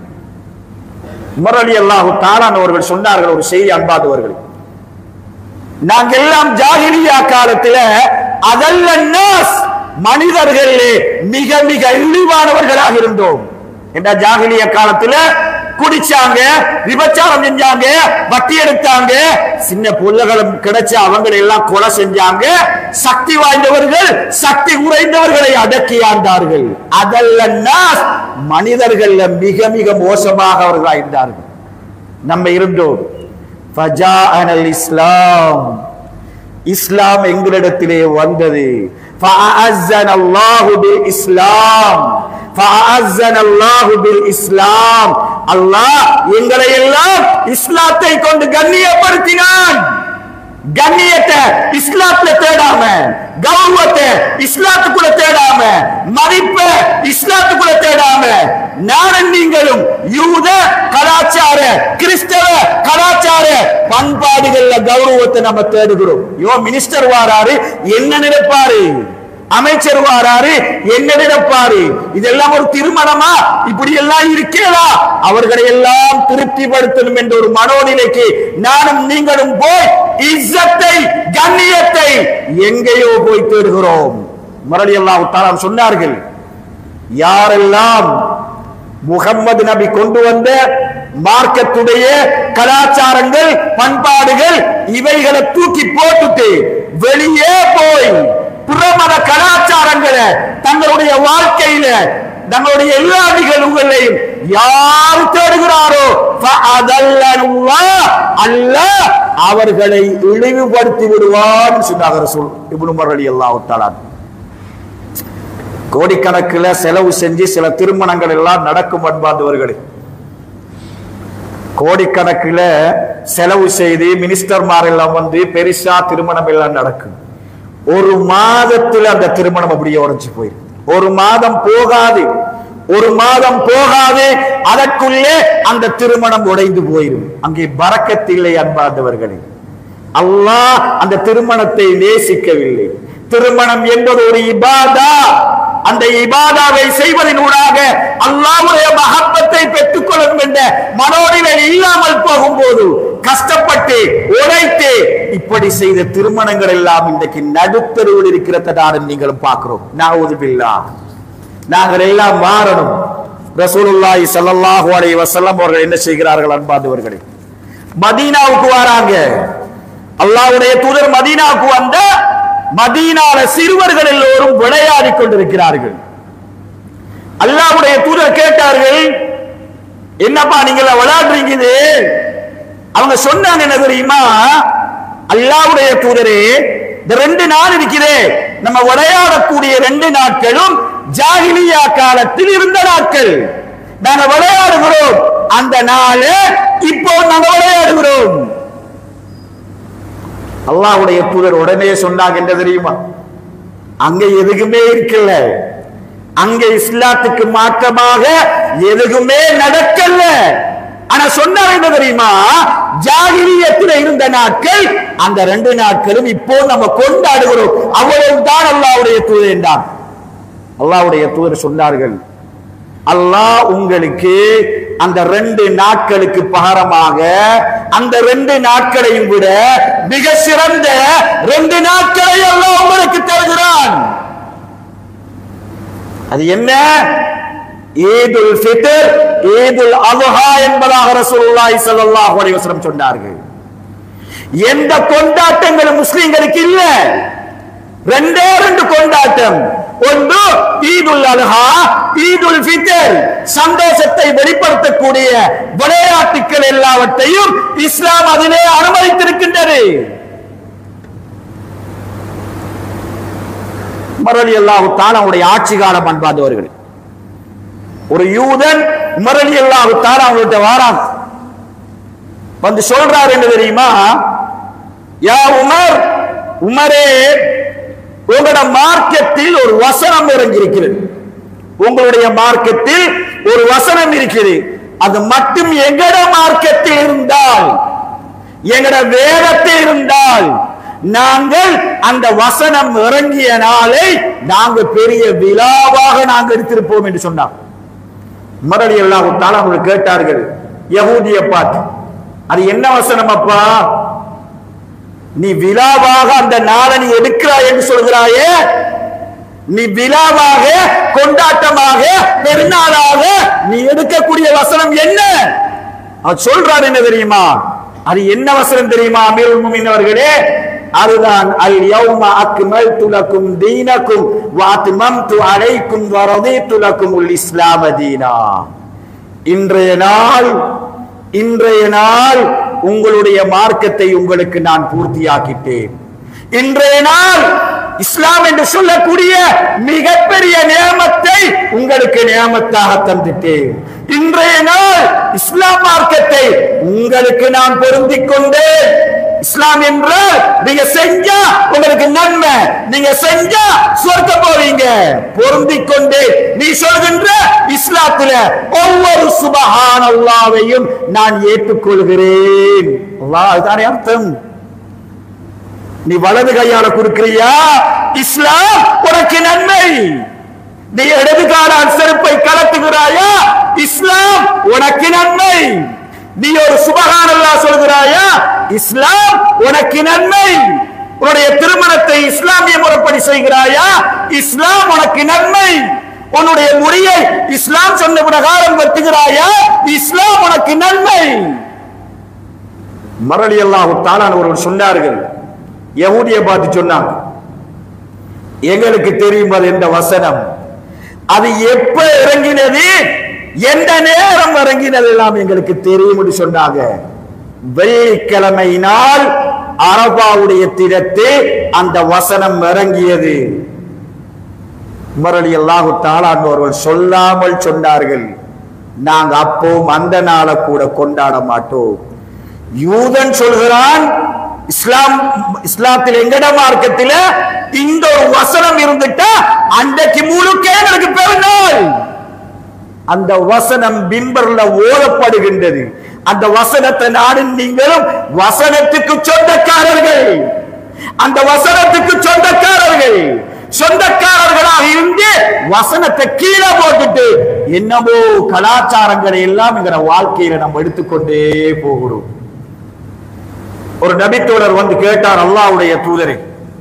முரளி அல்லாஹு தாலான் அவர்கள் சொன்னார்கள் ஒரு செய்தி அன்பாதவர்கள் நாங்க எல்லாம் ஜாகிலியா காலத்துல அதல்ல நாஸ் மனிதர்களே மிக மிக இழிவானவர்களாக இருந்தோம் என்ன ஜாகிலிய காலத்துல குடிச்சாங்க விபச்சாரம் செஞ்சாங்க வட்டி எடுத்தாங்க சின்ன புள்ளகளும் கிடைச்ச அவங்களை எல்லாம் கொலை செஞ்சாங்க சக்தி வாய்ந்தவர்கள் சக்தி குறைந்தவர்களை அடக்கி ஆண்டார்கள் அதல்ல நாஸ் மனிதர்கள்ல மிக மிக மோசமாக அவர்களாக இருந்தார்கள் நம்ம இருந்தோம் ஃபஜாஅனல் இஸ்லாம் இஸ்லாம் எங்களிடத்திலே வந்தது ஃபஅஅஸ்ஸன அல்லாஹு பில் இஸ்லாம் ஃபஅஅஸ்ஸன அல்லாஹு பில் இஸ்லாம் அல்லாஹ் எங்களை எல்லாம் இஸ்லாத்தை கொண்டு கண்ணியப்படுத்தினான் கண்ணியத்தை இஸ்லாத்துல தேடாம கௌரவத்தை இஸ்லாத்துக்குள்ள தேடாம மதிப்பை இஸ்லாத்துக்குள்ள தேடாம நானும் நீங்களும் யூத கலாச்சார கிறிஸ்தவ கலாச்சார பண்பாடுகள்ல கௌரவத்தை நம்ம தேடுகிறோம் யோ மினிஸ்டர் வாராரு என்ன நினைப்பாரு அமைச்சர் வாராரு என்ன நினைப்பாரு இதெல்லாம் ஒரு திருமணமா இப்படி எல்லாம் இருக்கேதா அவர்களை எல்லாம் திருப்திப்படுத்தணும் என்ற ஒரு மனோநிலைக்கு நானும் நீங்களும் போய் இஸ்ஸத்தை கண்ணியத்தை எங்கேயோ போய் தேடுகிறோம் மரளி எல்லாம் சொன்னார்கள் யாரெல்லாம் முகம்மது நபி கொண்டு வந்த மார்க்கத்துடைய கலாச்சாரங்கள் பண்பாடுகள் இவைகளை தூக்கி போட்டுட்டு வெளியே போய் புறமத கலாச்சாரங்களை தங்களுடைய வாழ்க்கையில தங்களுடைய எல்லா நிகழ்வுகளையும் யார் தேடுகிறாரோ அல்லாஹ் அவர்களை இழிவுபடுத்தி விடுவான் சொன்னாங்க சொல் இப்னு உமர் ரலியல்லாஹு தஆலா கோடிக்கணக்கில் செலவு செஞ்சு சில திருமணங்கள் எல்லாம் நடக்கும் அன்பார்ந்தவர்களே கோடிக்கணக்கில் செலவு செய்து மினிஸ்டர்மார் எல்லாம் வந்து பெருசா திருமணம் எல்லாம் நடக்கும் ஒரு மாதத்தில் அந்த திருமணம் அப்படியே உடைஞ்சு போயிடும் ஒரு மாதம் போகாது ஒரு மாதம் போகாது அதற்குள்ளே அந்த திருமணம் உடைந்து போயிடும் அங்கே பறக்கத்தில்லை அன்பார்ந்தவர்களே அல்லாஹ் அந்த திருமணத்தை நேசிக்கவில்லை திருமணம் என்பது ஒரு இபாதா அந்த இபாதாவை செய்வதன் ஊடாக அல்லாஹ்வுடைய மகப்பத்தை பெற்றுக்கொள்ளும் என்ற மனோநிலை இல்லாமல் போகும்போது கஷ்டப்பட்டு உழைத்து இப்படி செய்த திருமணங்கள் எல்லாம் இன்றைக்கு நடுத்தருவில் இருக்கிறத நானும் நீங்களும் பார்க்கிறோம் நாவுதுபில்லா நாங்கள் எல்லாம் மாறணும் ரசூலுல்லாஹி ஸல்லல்லாஹு அலைஹி வஸல்லம் அவர்கள் என்ன செய்கிறார்கள் அன்பார்ந்தவர்களே மதீனாவுக்கு வராங்க அல்லாஹ்வுடைய தூதர் மதீனாவுக்கு வந்த மதீனால சிறுவர்கள் எல்லோரும் விளையாடிக் கொண்டிருக்கிறார்கள் அல்லாஹ்வுடைய தூதர் கேட்டார்கள் என்னப்பா நீங்க விளையாடுறீங்க இது அவங்க சொன்னாங்க என்ன தெரியுமா அல்லாஹ்வுடைய தூதரே இந்த ரெண்டு நாள் இருக்கிறே நம்ம விளையாடக்கூடிய ரெண்டு நாட்களும் ஜாகிலியா காலத்தில் இருந்த நாட்கள் நாங்க விளையாடுகிறோம் அந்த நாள் இப்போ நாங்க விளையாடுகிறோம் அல்லாஹ்வுடைய தூதர் உடனே சொன்னாங்க என்ன தெரியுமா அங்க எதுக்குமே இருக்கல அங்க இஸ்லாத்துக்கு மாற்றமாக எதுக்குமே நடக்கல ஆனா சொன்னார் என்ன தெரியுமா ஜாகிரியத்தில் இருந்த நாட்கள் அந்த ரெண்டு நாட்களும் இப்போ நம்ம கொண்டாடுகிறோம் அவ்வளவுதான் அல்லாஹ்வுடைய தூதர் என்றான் அல்லாஹ்வுடைய தூதர் சொன்னார்கள் அல்லாஹ் உங்களுக்கு அந்த ரெண்டு நாட்களுக்கு பகரமாக அந்த ரெண்டு நாட்களையும் விட மிக சிறந்த ரெண்டு நாட்களை அல்லாஹ் உங்களுக்கு தருகிறான் அது என்ன ஈதுல் ஃபித்ர் ஈதுல் அல்ஹா என்பதாக ரசூலுல்லாஹி ஸல்லல்லாஹு அலைஹி வஸல்லம் சொன்னார்கள் எந்த கொண்டாட்டங்களும் முஸ்லிம்களுக்கு இல்ல ரெண்டே ரெண்டு கொண்டாட்டம் ஒன்று ஈதுல் அல்ஹா ஈதுல் ஃபித்ர் சந்தோஷத்தை வெளிப்படுத்தக்கூடிய விளையாட்டுகள் எல்லாவற்றையும் இஸ்லாம் அதிலே அனுமதித்திருக்கின்றது மரளி அல்லாஹு அவனுடைய ஆட்சி காலம் அன்பாதவர்கள் ஒரு யூதன் மரளி அல்லாஹு அவங்கள்ட்ட வாரான் வந்து சொல்றாரு என்ன தெரியுமா யா உமர் உமரே உங்களோட மார்க்கத்தில் ஒரு வசனம் இறங்கியிருக்கிறது உங்களுடைய மார்க்கத்தில் ஒரு வசனம் இருக்கிறது அது மட்டும் எங்கட மார்க்கத்தில் இருந்தால் எங்கட வேதத்தில் இருந்தால் நாங்கள் அந்த வசனம் இறங்கிய நாளை நாங்க பெரிய விழாவாக நாங்கள் எடுத்திருப்போம் என்று சொன்னார் மரளி அல்லாஹுத்தால் அவங்க கேட்டார்கள் யகூதிய பார்த்து அது என்ன வசனம் அப்பா நீ விழாவாக அந்த நாளை நீ எடுக்கிறாய் என்று சொல்கிறாயே நீ விழாவாக கொண்டாட்டமாக பெருநாளாக நீ எடுக்கக்கூடிய வசனம் என்ன அவர் சொல்றார் என்ன தெரியுமா அது என்ன வசனம் தெரியுமா அமீருல் முமின் அவர்களே அதுதான் அல் யௌம அக்மல்து லக்கும் தீனக்கும் வ அத்மம்து அலைக்கும் வ ரதீது லக்கும் உல் இஸ்லாம தீனா இன்றைய நாள் இன்றைய நாள் உங்களுடைய மார்க்கத்தை உங்களுக்கு நான் பூர்த்தியாக்கிட்டேன் இன்றைய நாள் இஸ்லாம் என்று சொல்லக்கூடிய மிகப்பெரிய நியமத்தை உங்களுக்கு நியமத்தாக தந்துட்டேன் இன்றைய நாள் இஸ்லாம் மார்க்கத்தை உங்களுக்கு நான் பொருந்திக் கொண்டேன் இஸ்லாம் என்றால் நீங்க செஞ்சா உங்களுக்கு நன்மை நீங்க செஞ்சா சொர்க்க போவீங்க பொருந்திக் கொண்டு நீ சொல்கின்ற இஸ்லாத்துல ஒவ்வொரு சுபஹான் அல்லாவையும் நான் ஏற்றுக்கொள்கிறேன் அல்லாஹ் அதுதானே அர்த்தம் நீ வலது கையால கொடுக்கிறியா இஸ்லாம் உனக்கு நன்மை நீ இடது காலால் செருப்பை கலத்துகிறாயா இஸ்லாம் உனக்கு நன்மை நீ ஒரு சுபகானல்லா சொல்கிறாயா இஸ்லாம் உனக்கு நன்மை உன்னுடைய திருமணத்தை இஸ்லாமிய முறைப்படி செய்கிறாயா இஸ்லாம் உனக்கு நன்மை உன்னுடைய முடியை இஸ்லாம் சொன்ன பிரகாரம் வெட்டுகிறாயா இஸ்லாம் உனக்கு நன்மை மரளி அல்லாஹு தாலான் ஒருவர் சொன்னார்கள் யகூதிய பார்த்து சொன்னாங்க எங்களுக்கு தெரியும் அது எந்த வசனம் அது எப்ப இறங்கினது எந்த நேரம் இறங்கினது எல்லாம் எங்களுக்கு தெரியும் என்று சொன்னாங்க வெள்ளிக்கிழமை நாள் அரபாவுடைய தினத்தே அந்த வசனம் இறங்கியது மரளி அல்லாஹு தாளான்பவர்கள் சொல்லாமல் சொன்னார்கள் நாங்க அப்பவும் அந்த நாளை கூட கொண்டாட மாட்டோம் யூதன் சொல்கிறான் இஸ்லாம் இஸ்லாத்தில் எங்கட மார்க்கத்தில் இந்த ஒரு வசனம் இருந்துட்டா அன்றைக்கு முழுக்க எனக்கு பெருநாள் அந்த வசனம் பிம்பர்ல ஓதப்படுகின்றது அந்த வசனத்தை நாடும் நீங்களும் வசனத்துக்கு சொந்தக்காரர்கள் அந்த வசனத்துக்கு சொந்தக்காரர்கள் சொந்தக்காரர்களாக இருந்து வசனத்தை கீழே போட்டுட்டு என்னமோ கலாச்சாரங்களை எல்லாம் எங்கிற வாழ்க்கையில நம்ம எடுத்துக்கொண்டே போகிறோம் ஒரு நபித்தோழர் வந்து கேட்டார் அல்லாவுடைய தூதரை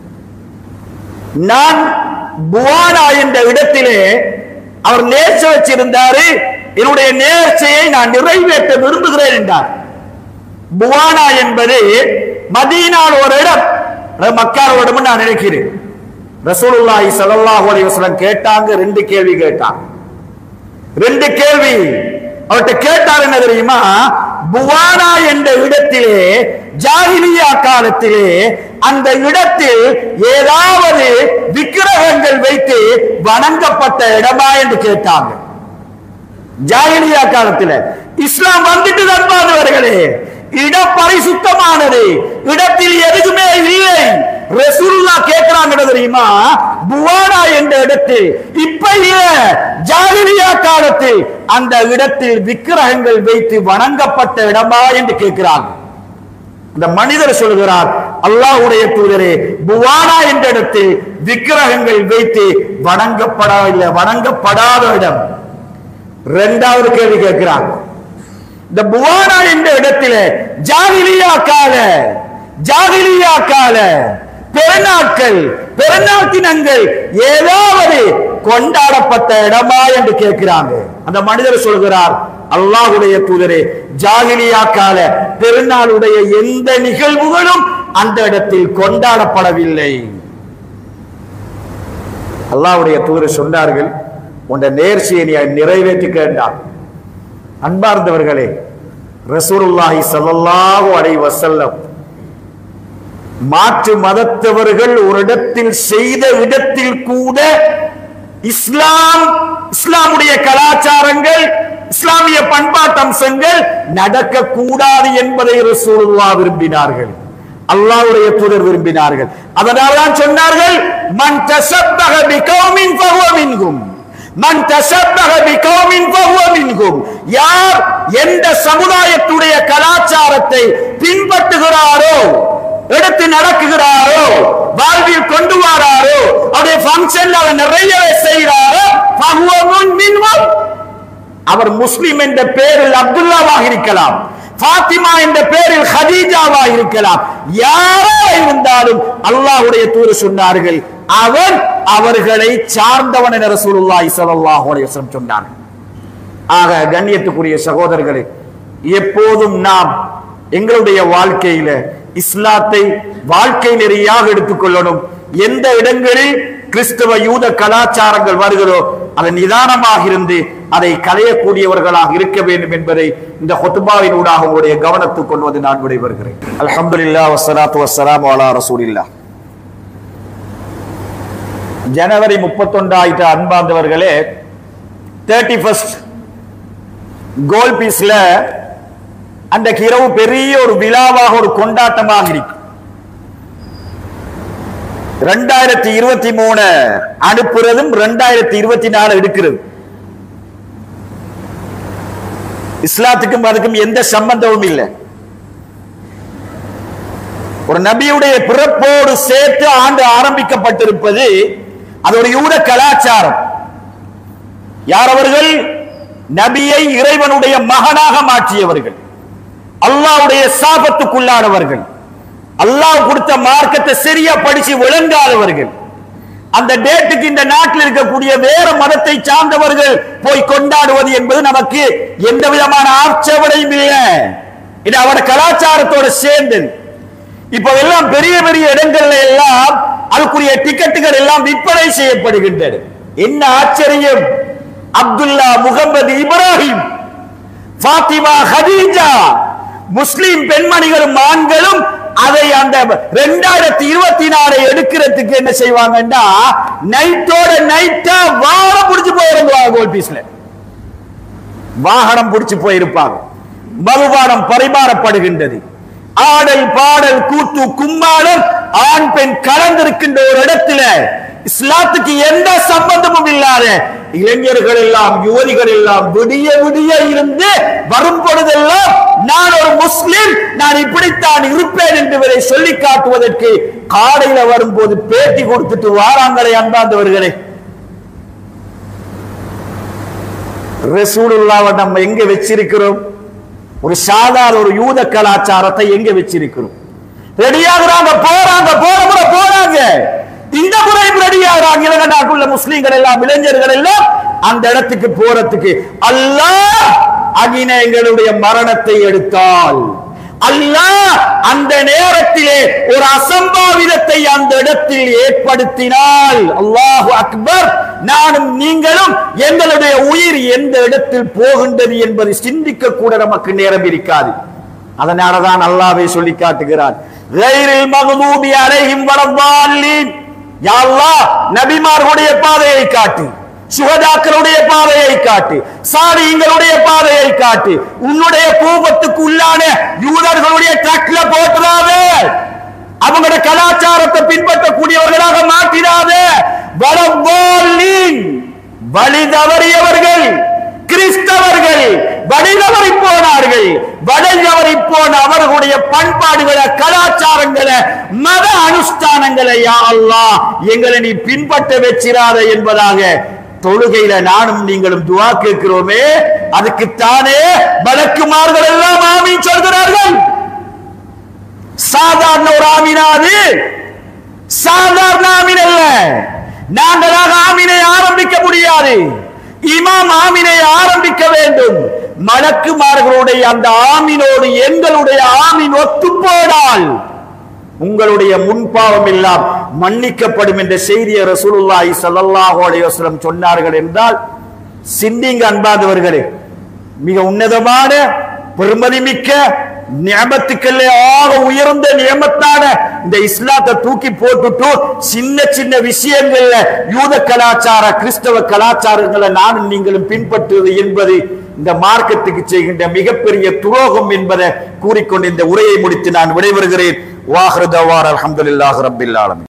நான் புவானா என்ற இடத்திலே அவர் நேர்ச்சி வச்சிருந்தாரு என்னுடைய நேர்ச்சியை நான் நிறைவேற்ற விரும்புகிறேன் என்றார் புவானா என்பது மதீனால் ஒரு இடம் அது மக்கார் ஒரு இடம் நான் நினைக்கிறேன் ரசூலுல்லாஹி ஸல்லல்லாஹு அலைஹி வஸல்லம் கேட்டாங்க ரெண்டு கேள்வி கேட்டாங்க ரெண்டு கேள்வி அவர்கிட்ட கேட்டார் என்ன தெரியுமா புவானா என்ற இடத்திலே ஜாகிலியா காலத்திலே அந்த இடத்தில் ஏதாவது விக்கிரகங்கள் வைத்து வணங்கப்பட்ட இடமா என்று கேட்டாங்க ஜாகிலியா காலத்துல இஸ்லாம் வந்துட்டு நண்பானவர்களே இடம் பரிசுத்தமானது இடத்தில் எதுவுமே இல்லை ரசூலுல்லா கேட்கிறாங்க என்ன தெரியுமா புவானா என்ற இடத்தில் இப்ப இல்ல ஜாகிலியா காலத்தில் அந்த இடத்தில் விக்கிரகங்கள் வைத்து வணங்கப்பட்ட இடமா என்று கேட்கிறாங்க இந்த மனிதர் சொல்கிறார் அல்லாஹ்வுடைய தூதரே புவானா என்ற இடத்தில் விக்கிரகங்கள் வைத்து வணங்கப்படவில்லை வணங்கப்படாத இடம் இரண்டாவது கேள்வி கேட்கிறான் இந்த புவானா என்ற இடத்துல ஜாகிலியா கால ஜாகிலியா கால பெருநாட்கள் பெருநாள் தினங்கள் ஏதாவது கொண்டாடப்பட்ட இடமா என்று கேட்கிறாங்க அந்த மனிதர் சொல்கிறார் அல்லாஹ்வுடைய தூதரே ஜாகிலியா கால பெருநாளுடைய எந்த நிகழ்வுகளும் அந்த இடத்தில் கொண்டாடப்படவில்லை அல்லாஹ்வுடைய தூதர் சொன்னார்கள் உண்ட நேர்ச்சியை நீ நிறைவேற்றி கேட்டான் அன்பார்ந்தவர்களே ரசூலுல்லாஹி ஸல்லல்லாஹு அலைஹி வஸல்லம் மாற்று மதத்தவர்கள் ஒரு இடத்தில் செய்த இடத்தில் கூட இஸ்லாம் இஸ்லாமுடைய கலாச்சாரங்கள் இஸ்லாமிய பண்பாட்டு அம்சங்கள் நடக்க கூடாது என்பதை ரசூலுல்லாஹ் விரும்பினார்கள் அல்லாஹ்வுடைய தூதர் விரும்பினார்கள் அதனால்தான் சொன்னார்கள் மன் தசப்பக பிகௌமின் ஃபஹுவ மின்ஹும் மன் தசப்பக பிகௌமின் ஃபஹுவ மின்ஹும் யார் எந்த சமுதாயத்துடைய கலாச்சாரத்தை பின்பற்றுகிறாரோ எடுத்து நடக்குகிறாரோ வாழ்வில் கொண்டு வராரோ அவருடைய ஃபங்க்ஷன்ல அவர் நிறையவே செய்கிறாரோ ஃபஹுவ மின்ஹும் அவர் முஸ்லிம் என்ற பெயரில் அப்துல்லாவாக இருக்கலாம் பாத்திமா என்ற பெயரில் ஹதீஜாவா இருக்கலாம் யாரா இருந்தாலும் அல்லாஹ்வுடைய தூது சொன்னார்கள் அவன் அவர்களை சார்ந்தவன் என ரசூலுல்லாஹி ஸல்லல்லாஹு அலைஹி வஸல்லம் சொன்னார்கள் ஆக கண்ணியத்துக்குரிய சகோதரர்களே எப்போதும் நாம் எங்களுடைய வாழ்க்கையில இஸ்லாத்தை வாழ்க்கை நெறியாக எடுத்துக்கொள்ளணும் எந்த இடங்களில் கிறிஸ்தவ யூத கலாச்சாரங்கள் வருகிறோ அதை நிதானமாக இருந்து அதை களையக்கூடியவர்களாக இருக்க வேண்டும் என்பதை இந்த ஹொத்துபாவின் ஊடாக உங்களுடைய கவனத்துக்கு கொள்வது நான் விடைபெறுகிறேன் அல்ஹம்துலில்லா வஸ்ஸலாத்து வஸ்ஸலாமு அலா ரசூலில்லா ஜனவரி முப்பத்தொண்டாயிட்ட அன்பார்ந்தவர்களே தேர்ட்டி ஃபர்ஸ்ட் கோல் பீஸ்ல அன்றைக்கு இரவு பெரிய ஒரு விழாவாக ஒரு கொண்டாட்டமாக இருக்கு ரெண்டாயிரத்தி இருபத்தி மூணு அனுப்புறதும் ரெண்டாயிரத்தி இருபத்தி நாலு எடுக்கிறது இஸ்லாத்துக்கும் அதுக்கும் எந்த சம்பந்தமும் இல்லை ஒரு நபியுடைய பிறப்போடு சேர்த்து ஆண்டு ஆரம்பிக்கப்பட்டிருப்பது அது ஒரு யூத கலாச்சாரம் யார் அவர்கள் நபியை இறைவனுடைய மகனாக மாற்றியவர்கள் அல்லாஹ்வுடைய சாபத்துக்குள்ளானவர்கள் அல்லாஹ் கொடுத்த மார்க்கத்தை சரியா படிச்சு விளங்காதவர்கள் அந்த டேட்டுக்கு இந்த நாட்டில் இருக்கக்கூடிய வேற மதத்தை சார்ந்தவர்கள் போய் கொண்டாடுவது என்பது நமக்கு எந்த விதமான ஆட்சேபனையும் இல்லை இது அவட கலாச்சாரத்தோட சேர்ந்தது இப்ப எல்லாம் பெரிய பெரிய இடங்கள்ல எல்லாம் அதுக்குரிய டிக்கெட்டுகள் எல்லாம் விற்பனை செய்யப்படுகின்றன என்ன ஆச்சரியம் அப்துல்லா முகமது இப்ராஹிம் ஃபாத்திமா ஹதீஜா முஸ்லிம் பெண்மணிகளும் ஆண்களும் அதை அந்த ரெண்டாயிரத்தி இருபத்தி நாலு எடுக்கிறதுக்கு என்ன செய்வாங்கன்னா நைட்டோட நைட்டா வாரம் பிடிச்சு போயிருந்தாங்க கோல் பீஸ்ல வாகனம் பிடிச்சு போயிருப்பாங்க மதுபானம் பரிமாறப்படுகின்றது ஆடல் பாடல் கூத்து கும்மாளம் ஆண் பெண் கலந்திருக்கின்ற ஒரு இடத்துல இஸ்லாத்துக்கு எந்த சம்பந்தமும் இல்லாத இளைஞர்கள் எல்லாம் யுவதிகள் எல்லாம் விடிய விடிய இருந்து வரும் பொழுதெல்லாம் நான் ஒரு முஸ்லிம் நான் இப்படித்தான் இருப்பேன் என்பதை சொல்லி காட்டுவதற்கு காலையில வரும்போது பேட்டி கொடுத்துட்டு வாராங்களே அன்பாந்தவர்களே ரசூலுல்லாவை நம்ம எங்க வச்சிருக்கிறோம் ஒரு சாதாரண ஒரு யூத கலாச்சாரத்தை எங்க வச்சிருக்கிறோம் ரெடியாகிறாங்க போறாங்க போற முறை போறாங்க இந்த முறை ரெடியாகிறாங்க இலங்கை நாட்டுள்ள முஸ்லீம்கள் எல்லாம் இளைஞர்கள் எல்லாம் அந்த இடத்துக்கு போறதுக்கு அல்லாஹ் அகின எங்களுடைய மரணத்தை எடுத்தால் அல்லாஹ் அந்த நேரத்திலே ஒரு அசம்பாவிதத்தை அந்த இடத்தில் ஏற்படுத்தினால் அல்லாஹு அக்பர் நானும் நீங்களும் எங்களுடைய உயிர் எந்த இடத்தில் போகின்றது என்பதை சிந்திக்க கூட நமக்கு நேரம் இருக்காது அதனாலதான் அல்லாஹ்வை சொல்லி காட்டுகிறார் கைரில் மகதூபி அலைஹிம் வலதால்லீன் யா அல்லாஹ் நபிமார்களுடைய பாதையை காட்டு சுகதாக்களுடைய பாதையை காட்டு சாரிங்களுடைய பாதையை காட்டு உன்னுடைய கோபத்துக்கு உள்ளான யூதர்களுடைய ட்ரக்ல போட்டுறாதே அவங்களோட கலாச்சாரத்தை பின்பற்றக்கூடியவர்களாக மாற்றிடாதே வலவாலின் வழி தவறியவர்கள் கிறிஸ்தவர்கள் வழி தவறி போனார்கள் வழி தவறி போன அவர்களுடைய பண்பாடுகளை கலாச்சாரங்களை மத அனுஷ்டானங்களை யா அல்லாஹ் எங்களை நீ பின்பற்ற வச்சிராத என்பதாக தொழுகையில நானும் நீங்களும் துவா கேட்கிறோமே அதுக்குத்தானே வழக்குமார்கள் எல்லாம் ஆமீன் சொல்கிறார்கள் சாதாரண ஒரு ஆமீனாது சாதாரண ஆமீன் அல்ல நாங்களாக ஆமீனை ஆரம்பிக்க முடியாது இமாம் ஆமீனை ஆரம்பிக்க வேண்டும் மலக்குமார்களுடைய அந்த ஆமீனோடு எங்களுடைய ஆமீன் ஒத்து போனால் உங்களுடைய முன்பாவம் எல்லாம் மன்னிக்கப்படும் என்ற செய்தியை ரசூலுல்லாஹி ஸல்லல்லாஹு அலைஹி வஸல்லம் சொன்னார்கள் என்றால் சிந்திங்க அன்பாதவர்களே மிக உன்னதமான பெருமதி மிக்க நியமத்துக்களே ஆக உயர்ந்த நியமத்தான இந்த இஸ்லாத்தை தூக்கி போட்டுட்டு சின்ன சின்ன விஷயங்கள்ல யூத கலாச்சார கிறிஸ்தவ கலாச்சாரங்களை நானும் நீங்களும் பின்பற்றுவது என்பது இந்த மார்க்கத்துக்கு செய்கின்ற மிகப்பெரிய துரோகம் என்பதை கூறிக்கொண்டு இந்த உரையை முடித்து நான் விடைபெறுகிறேன் வாஹ்ரதவார் அல்ஹம்துலில்லாஹி ரப்பில் ஆலமீன்